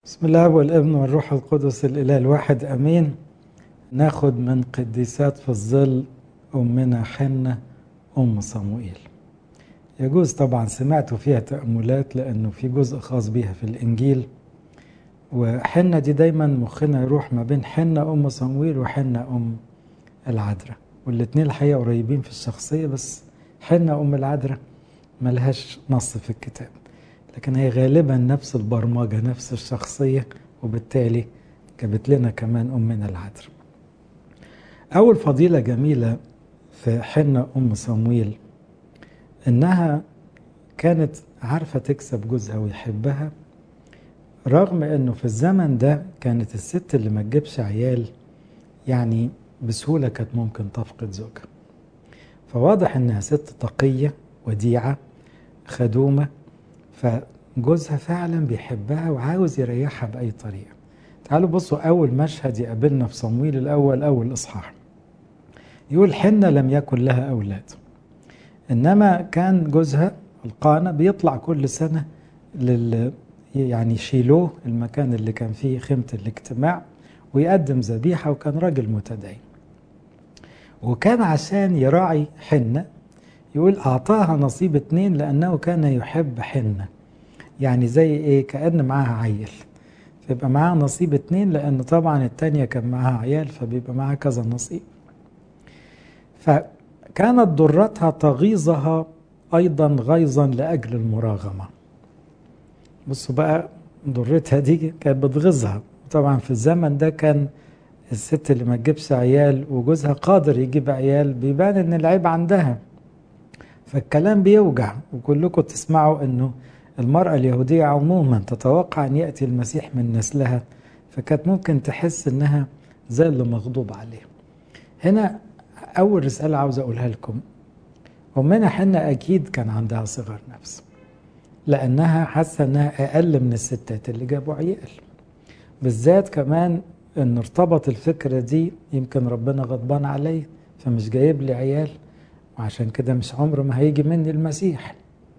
بسم الله والابن والروح القدس الإله الواحد أمين ناخد من قديسات في الظل أمنا حنة أم صموئيل يجوز طبعا سمعتوا فيها تأملات لأنه في جزء خاص بيها في الإنجيل وحنة دي دايما مخنا يروح ما بين حنة أم صموئيل وحنة أم العذراء والاتنين الحقيقة قريبين في الشخصية بس حنة أم العذراء ملهاش نص في الكتاب لكن هي غالبا نفس البرمجة نفس الشخصية وبالتالي جابت لنا كمان أمنا العذراء أول فضيلة جميلة في حنة أم صمويل إنها كانت عارفة تكسب جوزها ويحبها رغم إنه في الزمن ده كانت الست اللي ما تجيبش عيال يعني بسهولة كانت ممكن تفقد زوجها فواضح إنها ست تقية وديعة خدومة فجوزها فعلا بيحبها وعاوز يريحها بأي طريقة تعالوا بصوا أول مشهد يقابلنا في صمويل الأول أول إصحاح يقول حنة لم يكن لها أولاد إنما كان جوزها القانة بيطلع كل سنة لل يعني شيلوه المكان اللي كان فيه خيمة الاجتماع ويقدم ذبيحة وكان راجل متدين وكان عشان يراعي حنة يقول أعطاها نصيب اتنين لأنه كان يحب حنة يعني زي إيه كأن معاها عيل فيبقى معاها نصيب اتنين لأن طبعا التانية كان معاها عيال فبيبقى معاها كذا نصيب فكانت ضرتها تغيظها أيضا غيظا لأجل المراغمة بصوا بقى ضرتها دي كانت بتغيظها طبعا في الزمن ده كان الست اللي ما تجيبش عيال وجوزها قادر يجيب عيال بيبان ان العيب عندها فالكلام بيوجع وكلكم تسمعوا انه المرأة اليهودية عموما تتوقع ان يأتي المسيح من نسلها فكانت ممكن تحس انها زي اللي مغضوب عليه هنا اول رسالة عاوز اقولها لكم أمنا حنة أكيد كان عندها صغر نفس لأنها حاسة أنها أقل من الستات اللي جابوا عيال بالذات كمان أن ارتبط الفكرة دي يمكن ربنا غضبان عليه فمش جايب لي عيال وعشان كده مش عمر ما هيجي مني المسيح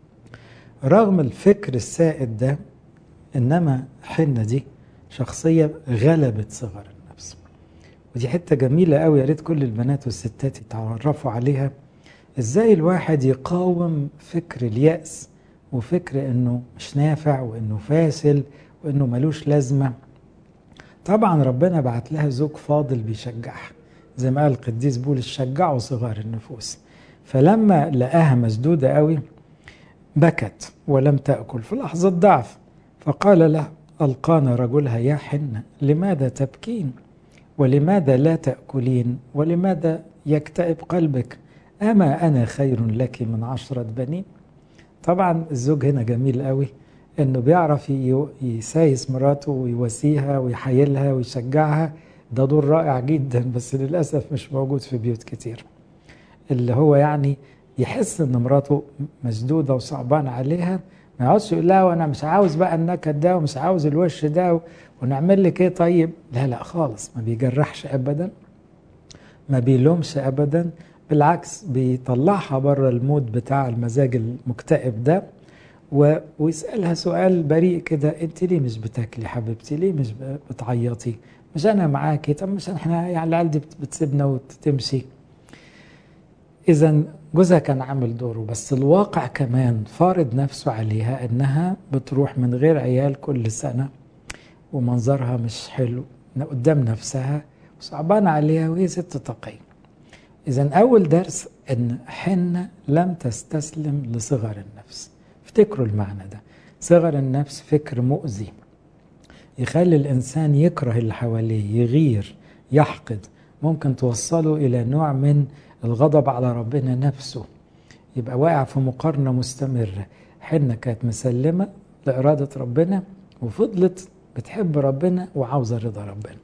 رغم الفكر السائد ده إنما حنة دي شخصية غلبت صغر النفس ودي حتة جميلة قوي يا ريت كل البنات والستات يتعرفوا عليها ازاي الواحد يقاوم فكر اليأس وفكر انه مش نافع وانه فاشل وانه ملوش لازمة طبعا ربنا بعت لها زوج فاضل بيشجعها زي ما قال القديس بولس شجعوا صغار النفوس فلما لقاها مسدودة قوي بكت ولم تأكل في لحظة ضعف فقال له ألقانا رجلها يا حنة لماذا تبكين ولماذا لا تأكلين ولماذا يكتئب قلبك أما أنا خير لك من عشرة بنين طبعا الزوج هنا جميل قوي انه بيعرف يسايس مراته ويواسيها ويحايلها ويشجعها ده دور رائع جدا بس للأسف مش موجود في بيوت كتير اللي هو يعني يحس ان مراته مسدودة وصعبان عليها ما يقعدش يقول لها وانا مش عاوز بقى النكد ده ومش عاوز الوش ده ونعمل لك ايه طيب لا لا خالص ما بيجرحش ابدا ما بيلومش ابدا بالعكس بيطلعها بره المود بتاع المزاج المكتئب ده و... ويسألها سؤال بريء كده انت ليه مش بتاكلي حبيبتي ليه مش بتعيطي مش انا معاكي طب مش احنا يعني العيال دي بتسيبنا وتمشي اذا جوزها كان عامل دوره بس الواقع كمان فارض نفسه عليها انها بتروح من غير عيال كل سنة ومنظرها مش حلو قدام نفسها وصعبان عليها وهي ست تقية إذا أول درس إن حنة لم تستسلم لصغر النفس افتكروا المعنى ده صغر النفس فكر مؤذي يخلي الإنسان يكره اللي حواليه يغير يحقد ممكن توصله إلى نوع من الغضب على ربنا نفسه يبقى واقع في مقارنة مستمرة حنة كانت مسلمة لإرادة ربنا وفضلت بتحب ربنا وعاوزة رضا ربنا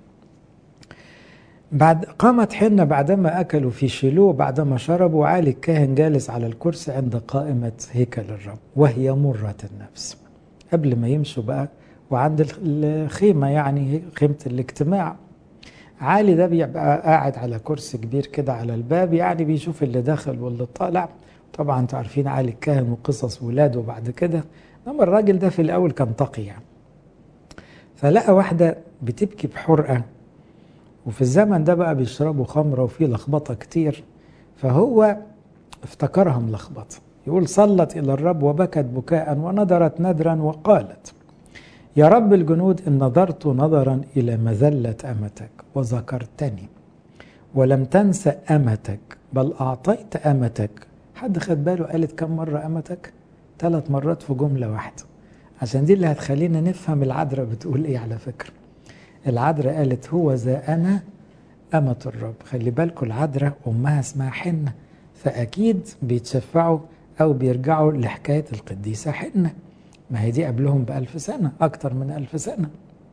بعد قامت حنة بعدما أكلوا في شيلو بعدما شربوا عالي الكاهن جالس على الكرسي عند قائمة هيكل الرب وهي مرة النفس قبل ما يمشوا بقى وعند الخيمة يعني خيمة الاجتماع عالي ده بيبقى قاعد على كرسي كبير كده على الباب يعني بيشوف اللي داخل واللي طالع طبعا انتوا عارفين عالي الكاهن وقصص ولاده بعد كده انما الراجل ده في الاول كان تقي يعني فلقى واحدة بتبكي بحرقة وفي الزمن ده بقى بيشربوا خمرة وفي لخبطة كتير فهو افتكرها ملخبطة يقول صلت إلى الرب وبكت بكاء ونظرت ندرا وقالت يا رب الجنود إن نظرت نظرا إلى مذلة أمتك وذكرتني ولم تنس أمتك بل أعطيت أمتك حد خد باله قالت كم مرة أمتك ثلاث مرات في جملة واحدة عشان دي اللي هتخلينا نفهم العذراء بتقول ايه على فكرة العذراء قالت هو ذا أنا أمة الرب خلي بالكم العذراء أمها اسمها حنة فأكيد بيتشفعوا أو بيرجعوا لحكاية القديسة حنة ما هي دي قبلهم بألف سنة أكتر من ألف سنة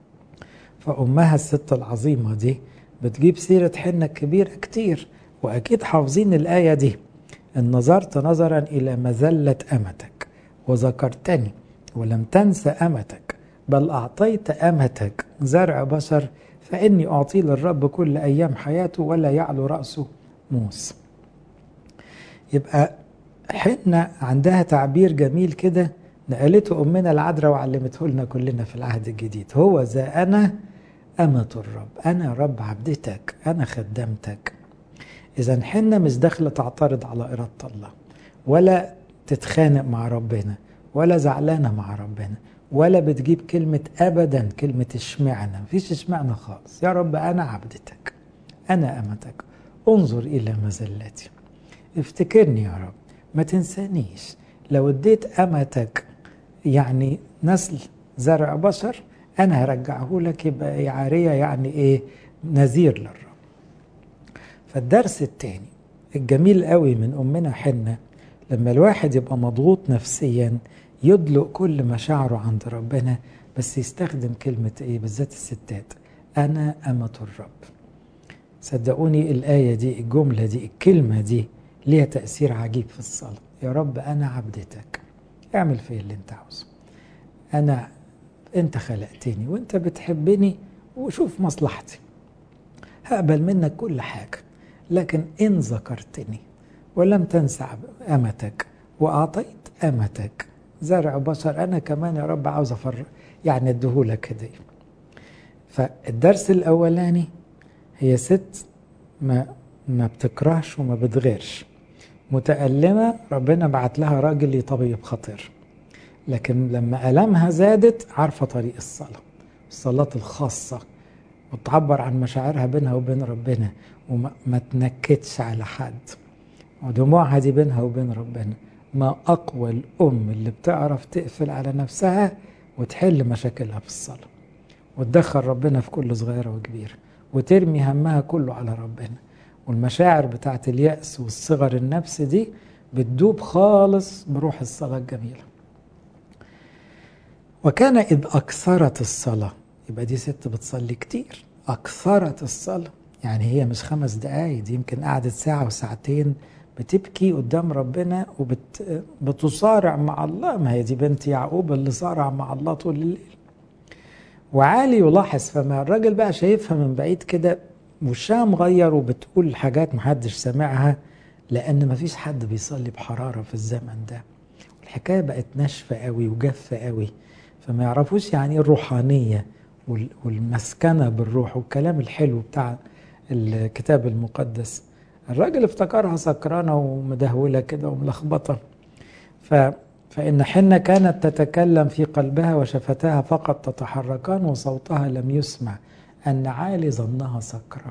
فأمها الست العظيمة دي بتجيب سيرة حنة كبيرة كتير وأكيد حافظين الآية دي إن نظرت نظرا إلى مذلة أمتك وذكرتني ولم تنس أمتك بل أعطيت أمتك زرع بشر فإني أعطي للرب كل أيام حياته ولا يعلو رأسه موس يبقى حنة عندها تعبير جميل كده نقلته أمنا العذراء وعلمته لنا كلنا في العهد الجديد هو ذا أنا أمة الرب أنا رب عبدتك أنا خدمتك إذا حنة مش داخلة تعترض على إرادة الله ولا تتخانق مع ربنا ولا زعلانة مع ربنا ولا بتجيب كلمة أبدا كلمة اشمعنى مفيش اشمعنى خالص يا رب أنا عبدتك أنا أمتك انظر إلى مزلتي افتكرني يا رب ما تنسانيش لو اديت أمتك يعني نسل زرع بشر أنا هرجعه لك يبقى عارية يعني إيه نذير للرب فالدرس الثاني الجميل قوي من أمنا حنة لما الواحد يبقى مضغوط نفسيا يدلق كل مشاعره عند ربنا بس يستخدم كلمة ايه بالذات الستات أنا أمة الرب صدقوني الآية دي الجملة دي الكلمة دي ليها تأثير عجيب في الصلاة يا رب أنا عبدتك اعمل فيه اللي انت عاوزه أنا انت خلقتني وانت بتحبني وشوف مصلحتي هقبل منك كل حاجة لكن إن ذكرتني ولم تنسى أمتك وأعطيت أمتك زرع بشر أنا كمان يا رب عاوز أفرق يعني أديهولك هدية فالدرس الأولاني هي ست ما ما بتكرهش وما بتغيرش متألمة ربنا بعت لها راجل يطبيب خطير لكن لما ألمها زادت عارفة طريق الصلاة الصلاة الخاصة وتعبر عن مشاعرها بينها وبين ربنا وما تنكدش على حد ودموعها دي بينها وبين ربنا ما أقوى الأم اللي بتعرف تقفل على نفسها وتحل مشاكلها في الصلاة وتدخل ربنا في كل صغيرة وكبيرة وترمي همها كله على ربنا والمشاعر بتاعت اليأس والصغر النفس دي بتدوب خالص بروح الصلاة الجميلة وكان إذ أكثرت الصلاة يبقى دي ست بتصلي كتير أكثرت الصلاة يعني هي مش خمس دقايق دي يمكن قعدت ساعة وساعتين بتبكي قدام ربنا وبتصارع مع الله ما هي دي بنت يعقوب اللي صارع مع الله طول الليل وعالي يلاحظ فما الراجل بقى شايفها من بعيد كده وشها مغير وبتقول حاجات محدش سامعها لأن مفيش حد بيصلي بحرارة في الزمن ده الحكاية بقت ناشفة قوي وجافة قوي فما يعرفوش يعني ايه الروحانية والمسكنة بالروح والكلام الحلو بتاع الكتاب المقدس الراجل افتكرها سكرانة ومدهولة كده وملخبطة ف فإن حنة كانت تتكلم في قلبها وشفتاها فقط تتحركان وصوتها لم يسمع أن عالي ظنها سكرة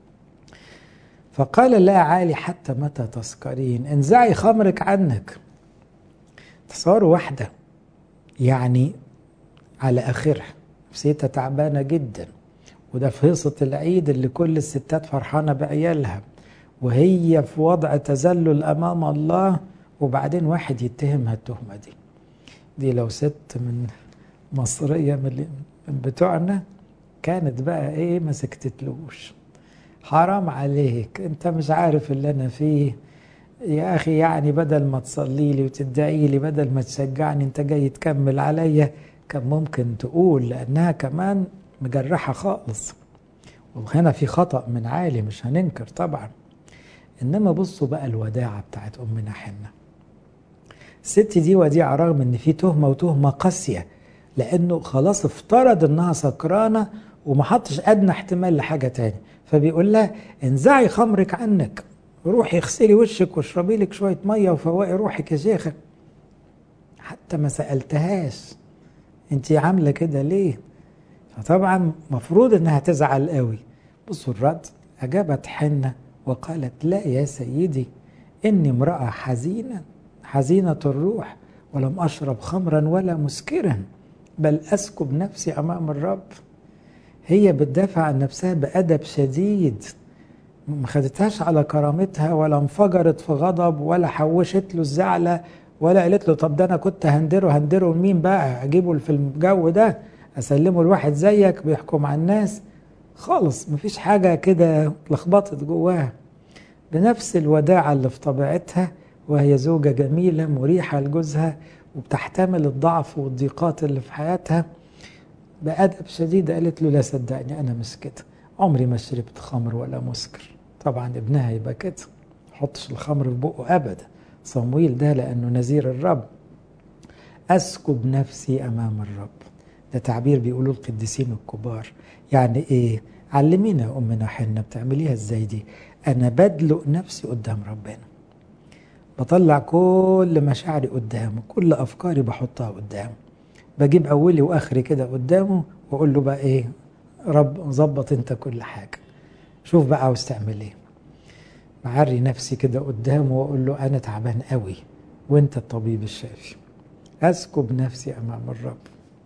فقال لا عالي حتى متى تسكرين انزعي خمرك عنك تصوروا واحدة يعني على آخرها نفسيتها تعبانة جدا وده في هيصة العيد اللي كل الستات فرحانة بعيالها وهي في وضع تذلل أمام الله وبعدين واحد يتهمها التهمة دي دي لو ست من مصرية من بتوعنا كانت بقى ايه ما سكتتلوش حرام عليك انت مش عارف اللي انا فيه يا اخي يعني بدل ما تصلي لي وتدعي لي بدل ما تشجعني انت جاي تكمل عليا كان ممكن تقول لانها كمان مجرحه خالص وهنا في خطا من عالي مش هننكر طبعا انما بصوا بقى الوداعه بتاعت امنا حنه الست دي وديعه رغم ان في تهمه وتهمه قاسيه لانه خلاص افترض انها سكرانه وما حطش ادنى احتمال لحاجه تاني فبيقول لها انزعي خمرك عنك روحي اغسلي وشك واشربي لك شويه ميه وفوقي روحك يا شيخه حتى ما سالتهاش انت عامله كده ليه فطبعا مفروض انها تزعل قوي بصوا الرد اجابت حنه وقالت لا يا سيدي اني امراه حزينه حزينه الروح ولم اشرب خمرا ولا مسكرا بل اسكب نفسي امام الرب هي بتدافع عن نفسها بادب شديد ما خدتهاش على كرامتها ولا انفجرت في غضب ولا حوشت له الزعله ولا قالت له طب ده انا كنت هندره هندره لمين بقى اجيبه في الجو ده اسلمه لواحد زيك بيحكم على الناس خالص مفيش حاجه كده اتلخبطت جواها بنفس الوداعه اللي في طبيعتها وهي زوجه جميله مريحه لجوزها وبتحتمل الضعف والضيقات اللي في حياتها بأدب شديد قالت له لا صدقني أنا مش كده عمري ما شربت خمر ولا مسكر طبعا ابنها يبقى كده حطش الخمر في بقه أبدا صمويل ده لأنه نذير الرب أسكب نفسي أمام الرب ده تعبير بيقولوا القديسين الكبار يعني إيه علمينا يا أمنا حنة بتعمليها إزاي دي أنا بدلق نفسي قدام ربنا بطلع كل مشاعري قدامه كل أفكاري بحطها قدامه بجيب أولي وآخري كده قدامه وأقول له بقى إيه رب ظبط أنت كل حاجة شوف بقى عاوز تعمل إيه بعري نفسي كده قدامه وأقول له أنا تعبان قوي وأنت الطبيب الشافي أسكب نفسي أمام الرب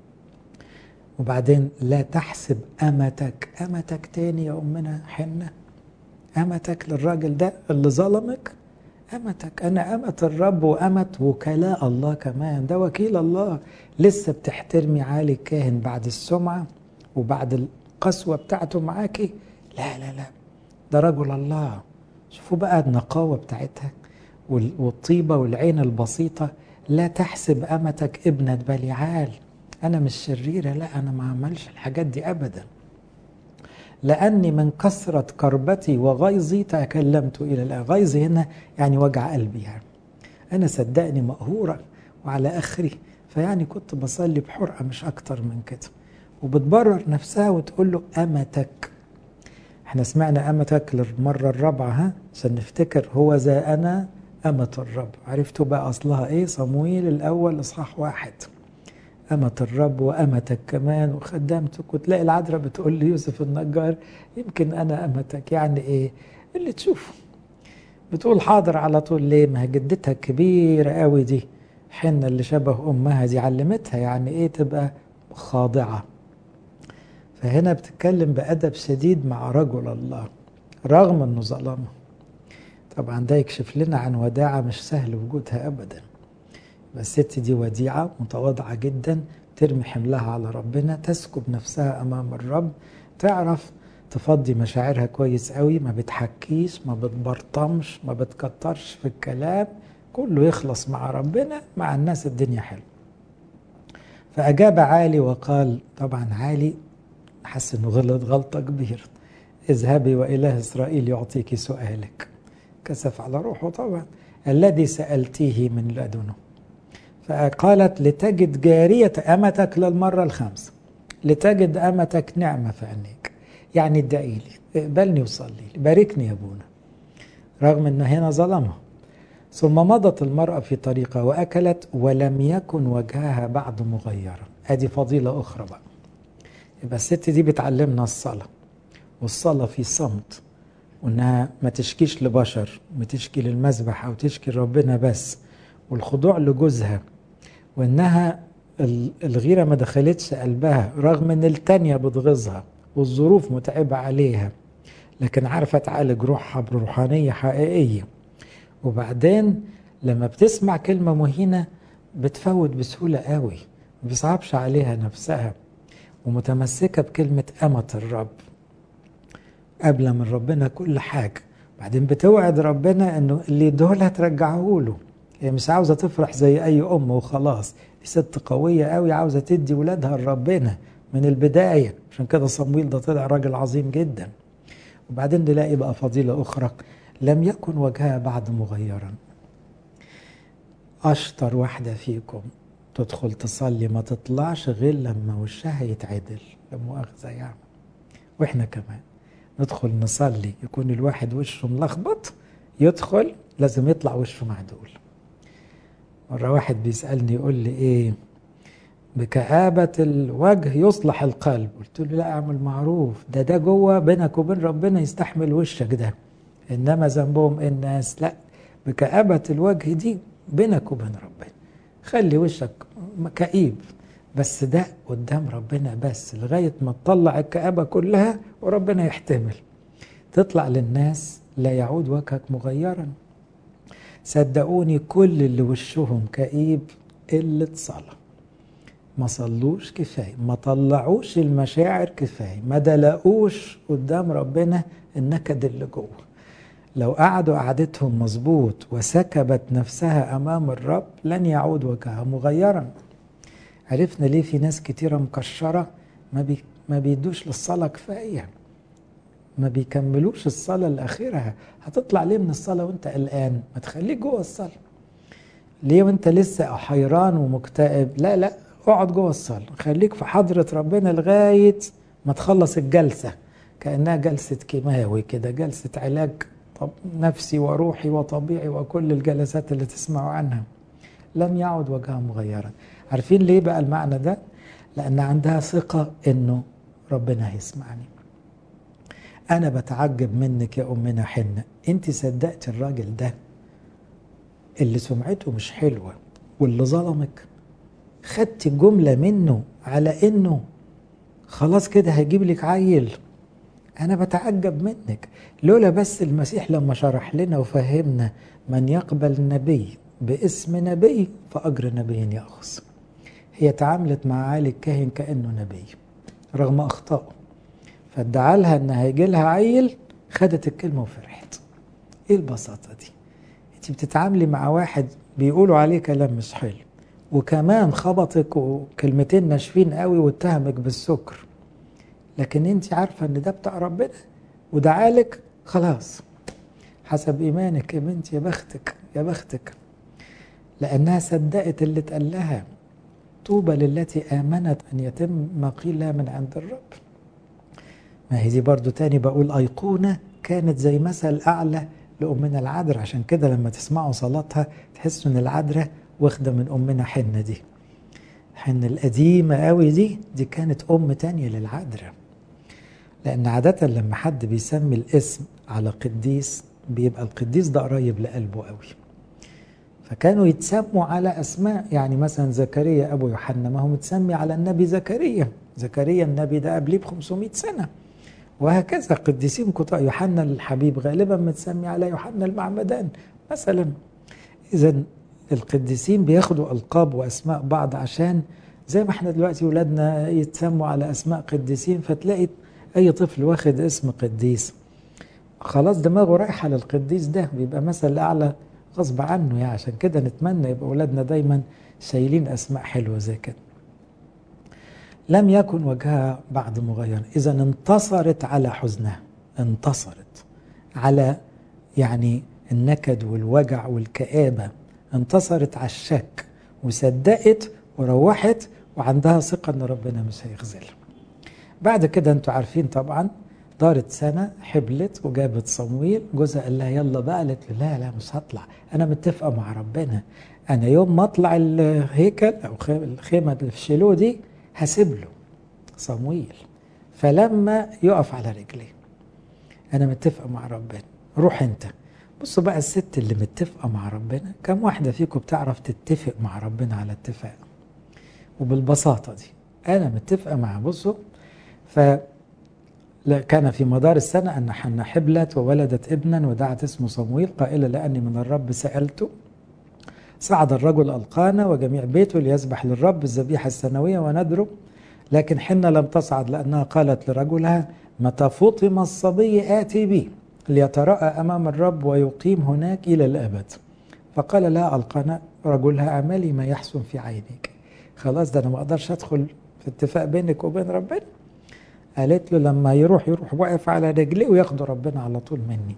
وبعدين لا تحسب أمتك أمتك تاني يا أمنا حنة أمتك للراجل ده اللي ظلمك أمتك أنا أمة الرب وأمة وكلاء الله كمان ده وكيل الله لسه بتحترمي عالي الكاهن بعد السمعة وبعد القسوة بتاعته معاكي لا لا لا ده رجل الله شوفوا بقى النقاوة بتاعتها والطيبة والعين البسيطة لا تحسب أمتك ابنة بليعال أنا مش شريرة لا أنا ما عملش الحاجات دي أبدا لأني من كثرة كربتي وغيظي تكلمت إلى الآن غيظي هنا يعني وجع قلبي يعني أنا صدقني مقهورة وعلى آخري فيعني كنت بصلي بحرقة مش أكتر من كده وبتبرر نفسها وتقول له أمتك احنا سمعنا أمتك للمرة الرابعة ها عشان نفتكر هو ذا أنا أمة الرب عرفتوا بقى أصلها إيه صمويل الأول إصحاح واحد أمة الرب وأمتك كمان وخدامتك وتلاقي العذراء بتقول ليوسف النجار يمكن أنا أمتك يعني إيه اللي تشوفه بتقول حاضر على طول ليه ما هي جدتها الكبيرة قوي دي حنة اللي شبه أمها دي علمتها يعني إيه تبقى خاضعة فهنا بتتكلم بأدب شديد مع رجل الله رغم أنه ظلمه طبعا ده يكشف لنا عن وداعة مش سهل وجودها أبدا بس الست دي وديعة متواضعة جدا ترمي حملها على ربنا تسكب نفسها أمام الرب تعرف تفضي مشاعرها كويس قوي ما بتحكيش ما بتبرطمش ما بتكترش في الكلام كله يخلص مع ربنا مع الناس الدنيا حلوة فأجاب عالي وقال طبعا عالي حس انه غلط غلطة كبيرة اذهبي وإله إسرائيل يعطيك سؤالك كسف على روحه طبعا الذي سألتيه من لدنه فقالت لتجد جارية أمتك للمرة الخامسة لتجد أمتك نعمة في عينيك يعني ادعي لي اقبلني وصلي لي باركني يا ابونا رغم ان هنا ظلمها ثم مضت المرأة في طريقها وأكلت ولم يكن وجهها بعد مغيرا ادي فضيلة أخرى بقى يبقى الست دي بتعلمنا الصلاة والصلاة في صمت وانها ما تشكيش لبشر ما تشكي للمذبح او تشكي لربنا بس والخضوع لجوزها وانها الغيره ما دخلتش قلبها رغم ان التانية بتغيظها والظروف متعبة عليها لكن عارفة تعالج روحها بروحانية حقيقية وبعدين لما بتسمع كلمة مهينة بتفوت بسهولة قوي ما بيصعبش عليها نفسها ومتمسكة بكلمة أمة الرب قابلة من ربنا كل حاجة بعدين بتوعد ربنا انه اللي دول هترجعه له هي مش عاوزة تفرح زي أي أم وخلاص دي ست قوية قوي عاوزة تدي ولادها لربنا من البداية عشان كده صمويل ده طلع راجل عظيم جدا وبعدين نلاقي بقى فضيلة أخرى لم يكن وجهها بعد مغيرا أشطر واحدة فيكم تدخل تصلي ما تطلعش غير لما وشها يتعدل لا مؤاخذة يعني واحنا كمان ندخل نصلي يكون الواحد وشه ملخبط يدخل لازم يطلع وشه معدول مرة واحد بيسألني يقول لي ايه بكآبة الوجه يصلح القلب قلت له لا اعمل معروف ده ده جوه بينك وبين ربنا يستحمل وشك ده انما ذنبهم الناس لا بكآبة الوجه دي بينك وبين ربنا خلي وشك كئيب بس ده قدام ربنا بس لغاية ما تطلع الكآبة كلها وربنا يحتمل تطلع للناس لا يعود وجهك مغيرا صدقوني كل اللي وشهم كئيب قلة صلاة ما صلوش كفاية ما طلعوش المشاعر كفاية ما دلقوش قدام ربنا النكد اللي جوه لو قعدوا قعدتهم مظبوط وسكبت نفسها أمام الرب لن يعود وجهها مغيرا عرفنا ليه في ناس كتيرة مكشرة ما, بي ما بيدوش للصلاة كفاية ما بيكملوش الصلاة لآخرها هتطلع ليه من الصلاة وانت قلقان ما تخليك جوه الصلاة ليه وانت لسه حيران ومكتئب لا لا اقعد جوه الصلاة خليك في حضرة ربنا لغاية ما تخلص الجلسة كأنها جلسة كيماوي كده جلسة علاج طب نفسي وروحي وطبيعي وكل الجلسات اللي تسمعوا عنها لم يعد وجهها مغيرا عارفين ليه بقى المعنى ده لأن عندها ثقة إنه ربنا هيسمعني أنا بتعجب منك يا أمنا حنة أنت صدقت الراجل ده اللي سمعته مش حلوة واللي ظلمك خدت جملة منه على إنه خلاص كده هيجيب لك عيل أنا بتعجب منك لولا بس المسيح لما شرح لنا وفهمنا من يقبل النبي باسم نبي فأجر نبي يأخذ هي تعاملت مع عالي الكاهن كأنه نبي رغم أخطائه فادعى لها ان هيجي لها عيل خدت الكلمه وفرحت ايه البساطه دي انت بتتعاملي مع واحد بيقولوا عليه كلام مش حلو وكمان خبطك وكلمتين ناشفين قوي واتهمك بالسكر لكن انت عارفه ان ده بتاع ربنا ودعالك خلاص حسب ايمانك يا بنتي يا بختك يا بختك لانها صدقت اللي اتقال لها طوبى للتي امنت ان يتم ما قيل لها من عند الرب ما هي دي برضو تاني بقول أيقونة كانت زي مثل أعلى لأمنا العذراء عشان كده لما تسمعوا صلاتها تحسوا إن العذراء واخدة من أمنا حنة دي حنة القديمة قوي دي دي كانت أم تانية للعذراء لأن عادة لما حد بيسمي الاسم على قديس بيبقى القديس ده قريب لقلبه قوي فكانوا يتسموا على أسماء يعني مثلا زكريا أبو يوحنا ما هو متسمي على النبي زكريا زكريا النبي ده قبليه ب 500 سنة وهكذا قديسين كتار يوحنا الحبيب غالبا متسمي على يوحنا المعمدان مثلا اذا القديسين بياخدوا القاب واسماء بعض عشان زي ما احنا دلوقتي ولادنا يتسموا على اسماء قديسين فتلاقي اي طفل واخد اسم قديس خلاص دماغه رايحه للقديس ده بيبقى مثل اعلى غصب عنه يعني عشان كده نتمنى يبقى اولادنا دايما شايلين اسماء حلوه زي كده لم يكن وجهها بعد مغير إذا انتصرت على حزنها انتصرت على يعني النكد والوجع والكآبة انتصرت على الشك وصدقت وروحت وعندها ثقة ان ربنا مش هيخذلها بعد كده انتوا عارفين طبعا دارت سنة حبلت وجابت صمويل جوزها قال لها يلا بقى قالت له لا لا مش هطلع أنا متفقة مع ربنا أنا يوم ما أطلع الهيكل أو الخيمة اللي في شيلو دي هسيب له صمويل فلما يقف على رجليه انا متفقه مع ربنا روح انت بصوا بقى الست اللي متفقه مع ربنا كم واحده فيكم بتعرف تتفق مع ربنا على اتفاق وبالبساطه دي انا متفقه مع بصوا ف كان في مدار السنة أن حنا حبلت وولدت ابنا ودعت اسمه صمويل قائلة لأني من الرب سألته صعد الرجل ألقانا وجميع بيته ليذبح للرب الذبيحة السنوية وندره لكن حنة لم تصعد لأنها قالت لرجلها متى فطم الصبي آتي بي ليترأى أمام الرب ويقيم هناك إلى الأبد فقال لها ألقانا رجلها اعملي ما يحسن في عينيك خلاص ده أنا ما أقدرش أدخل في اتفاق بينك وبين ربنا قالت له لما يروح يروح واقف على رجليه وياخده ربنا على طول مني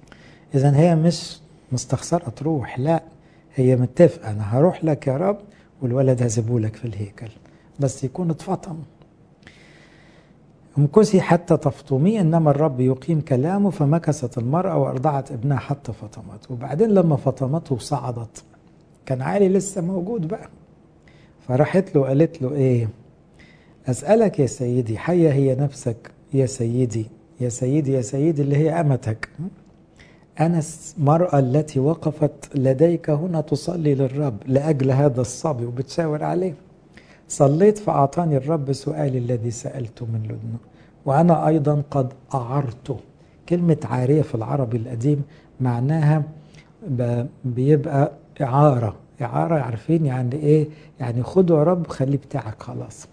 إذا هي مش مستخسرة تروح لا هي متفقة أنا هروح لك يا رب والولد هسيبهولك في الهيكل بس يكون اتفطم امكثي حتى تفطمي انما الرب يقيم كلامه فمكثت المراه وارضعت ابنها حتى فطمت وبعدين لما فطمته وصعدت كان عالي لسه موجود بقى فراحت له قالت له ايه اسالك يا سيدي حيه هي نفسك يا سيدي يا سيدي يا سيدي اللي هي امتك انا المراه التي وقفت لديك هنا تصلي للرب لاجل هذا الصبي وبتشاور عليه صليت فأعطاني الرب سؤالي الذي سألته من لدنه وأنا أيضا قد أعرته كلمة عارية في العربي القديم معناها بيبقى إعارة إعارة عارفين يعني إيه يعني خده يا رب خليه بتاعك خلاص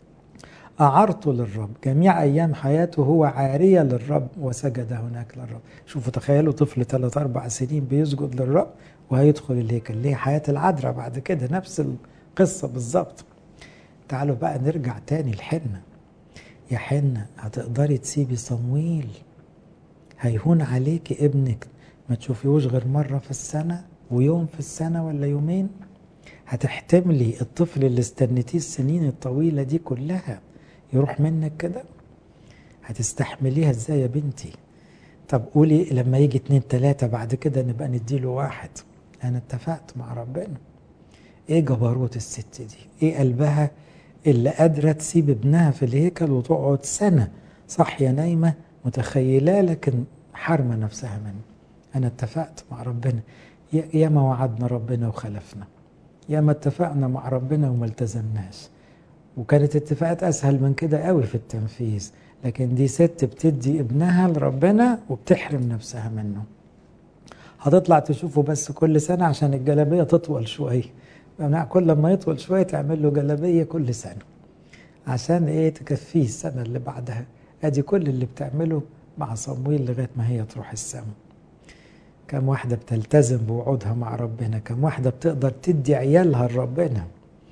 أعرته للرب جميع أيام حياته هو عارية للرب وسجد هناك للرب شوفوا تخيلوا طفل ثلاث أربع سنين بيسجد للرب وهيدخل الهيكل ليه حياة العذراء بعد كده نفس القصة بالظبط تعالوا بقى نرجع تاني لحنة يا حنة هتقدري تسيبي صمويل هيهون عليكي ابنك ما تشوفيهوش غير مرة في السنة ويوم في السنة ولا يومين هتحتملي الطفل اللي استنيتيه السنين الطويلة دي كلها يروح منك كده هتستحمليها ازاي يا بنتي طب قولي لما يجي اتنين تلاتة بعد كده نبقى نديله واحد انا اتفقت مع ربنا ايه جبروت الست دي ايه قلبها اللي قادرة تسيب ابنها في الهيكل وتقعد سنة صاحية نايمة متخيلة لكن حارمة نفسها منه أنا اتفقت مع ربنا يا ما وعدنا ربنا وخلفنا يا ما اتفقنا مع ربنا وما التزمناش وكانت اتفاقات أسهل من كده قوي في التنفيذ لكن دي ست بتدي ابنها لربنا وبتحرم نفسها منه هتطلع تشوفه بس كل سنة عشان الجلابية تطول شوية كل ما يطول شوية تعمل له جلابية كل سنة عشان ايه تكفيه السنة اللي بعدها ادي كل اللي بتعمله مع صمويل لغاية ما هي تروح السما كم واحدة بتلتزم بوعودها مع ربنا كم واحدة بتقدر تدي عيالها لربنا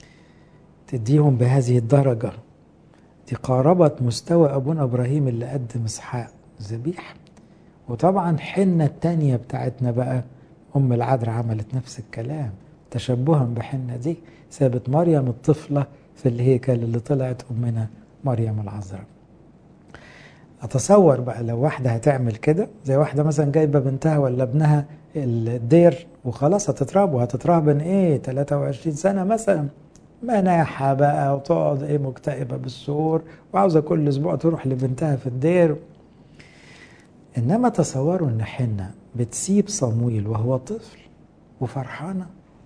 تديهم بهذه الدرجة دي قاربت مستوى أبونا إبراهيم اللي قدم إسحاق ذبيح وطبعا حنة التانية بتاعتنا بقى أم العذراء عملت نفس الكلام تشبها بحنة دي سابت مريم الطفلة في الهيكل اللي طلعت أمنا مريم العذراء أتصور بقى لو واحدة هتعمل كده زي واحدة مثلا جايبة بنتها ولا ابنها الدير وخلاص هتتراب وهتترهبن ايه 23 سنة مثلا مناحة بقى وتقعد ايه مكتئبة بالسور وعاوزة كل اسبوع تروح لبنتها في الدير انما تصوروا ان حنة بتسيب صمويل وهو طفل وفرحانه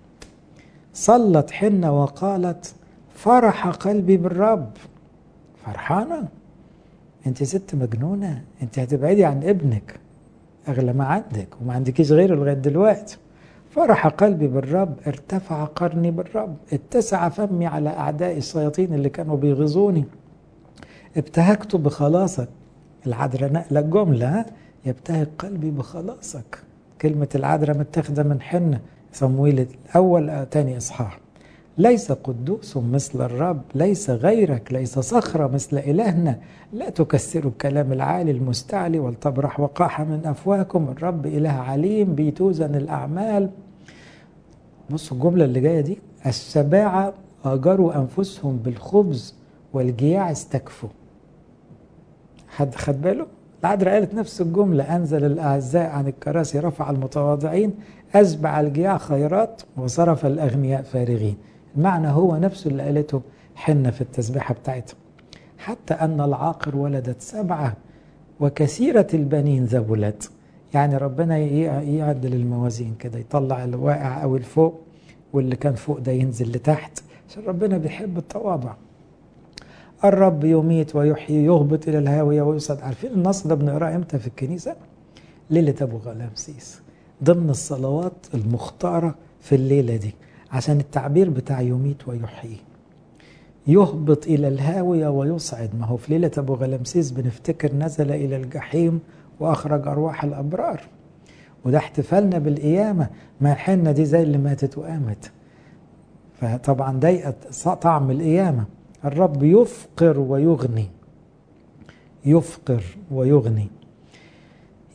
صلت حنة وقالت فرح قلبي بالرب فرحانة انت ست مجنونة انت هتبعدي عن ابنك اغلى ما عندك وما عندكيش غيره لغاية دلوقتي فرح قلبي بالرب ارتفع قرني بالرب اتسع فمي على اعدائي الشياطين اللي كانوا بيغيظوني ابتهجت بخلاصك العذراء نقلة الجملة يبتهج قلبي بخلاصك كلمة العذراء متاخدة من حنة صمويل الأول تاني إصحاح ليس قدوس مثل الرب ليس غيرك ليس صخرة مثل إلهنا لا تكسروا الكلام العالي المستعلي ولتبرح وقاحة من أفواهكم الرب إله عليم بيتوزن الأعمال بصوا الجملة اللي جاية دي الشباعة أجروا أنفسهم بالخبز والجياع استكفوا حد خد باله؟ العذراء قالت نفس الجملة أنزل الأعزاء عن الكراسي رفع المتواضعين أسبع الجياع خيرات وصرف الأغنياء فارغين المعنى هو نفسه اللي قالته حنة في التسبيحة بتاعتها حتى أن العاقر ولدت سبعة وكثيرة البنين ذبلت يعني ربنا يعدل الموازين كده يطلع الواقع أو الفوق واللي كان فوق ده ينزل لتحت عشان ربنا بيحب التواضع الرب يميت ويحيي يهبط إلى الهاوية ويصعد عارفين النص ده بنقراه إمتى في الكنيسة؟ ليلة أبو غلامسيس ضمن الصلوات المختارة في الليلة دي عشان التعبير بتاع يميت ويحيي يهبط إلى الهاوية ويصعد ما هو في ليلة أبو غلامسيس بنفتكر نزل إلى الجحيم وأخرج أرواح الأبرار وده احتفالنا بالقيامة ما حنا دي زي اللي ماتت وقامت فطبعا ضايقت طعم القيامة الرب يفقر ويغني يفقر ويغني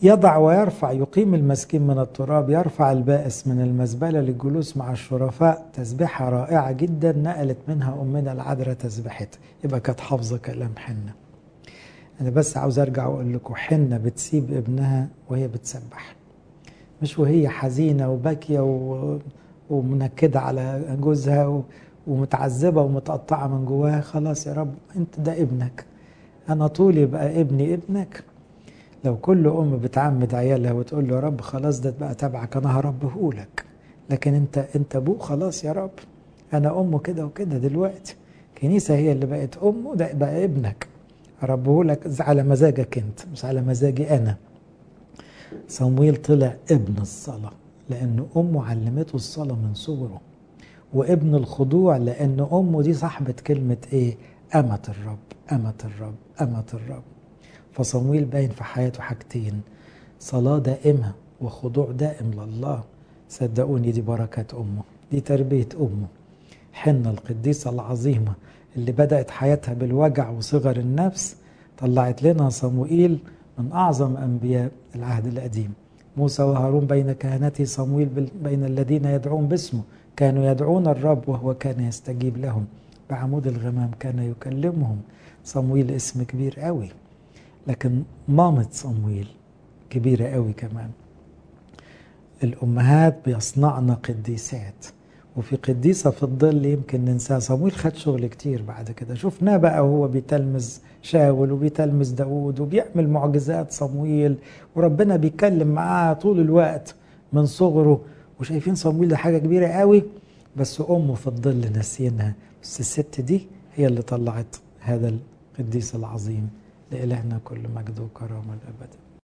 يضع ويرفع يقيم المسكين من التراب يرفع البائس من المزبلة للجلوس مع الشرفاء تسبيحة رائعة جدا نقلت منها أمنا العذراء تسبيحتها يبقى كانت حافظة كلام حنة أنا بس عاوز أرجع وأقول لكم حنة بتسيب ابنها وهي بتسبح مش وهي حزينة وباكية و... ومنكدة على جوزها و... ومتعذبة ومتقطعة من جواها خلاص يا رب أنت ده ابنك أنا طول يبقى ابني ابنك لو كل أم بتعمد عيالها وتقول له يا رب خلاص ده بقى تبعك أنا هربه لك لكن أنت أنت أبوه خلاص يا رب أنا أمه كده وكده دلوقتي كنيسة هي اللي بقت أمه ده بقى ابنك هربه لك على مزاجك أنت مش على مزاجي أنا صمويل طلع ابن الصلاة لأن أمه علمته الصلاة من صغره وابن الخضوع لأن أمه دي صاحبة كلمة إيه أمة الرب أمة الرب أمة الرب فصمويل باين في حياته حاجتين صلاة دائمة وخضوع دائم لله صدقوني دي بركات أمه دي تربية أمه حنة القديسة العظيمة اللي بدأت حياتها بالوجع وصغر النفس طلعت لنا صموئيل من أعظم أنبياء العهد القديم موسى وهارون بين كهنته صمويل بين الذين يدعون باسمه كانوا يدعون الرب وهو كان يستجيب لهم بعمود الغمام كان يكلمهم صمويل اسم كبير قوي لكن مامة صمويل كبيرة قوي كمان الأمهات بيصنعن قديسات وفي قديسة في الظل يمكن ننساها صمويل خد شغل كتير بعد كده شفناه بقى وهو بيتلمذ شاول وبيتلمذ داود وبيعمل معجزات صمويل وربنا بيتكلم معاه طول الوقت من صغره وشايفين صمويل ده حاجة كبيرة قوي بس أمه في الظل ناسينها بس الست دي هي اللي طلعت هذا القديس العظيم لإلهنا كل مجد وكرامة الأبد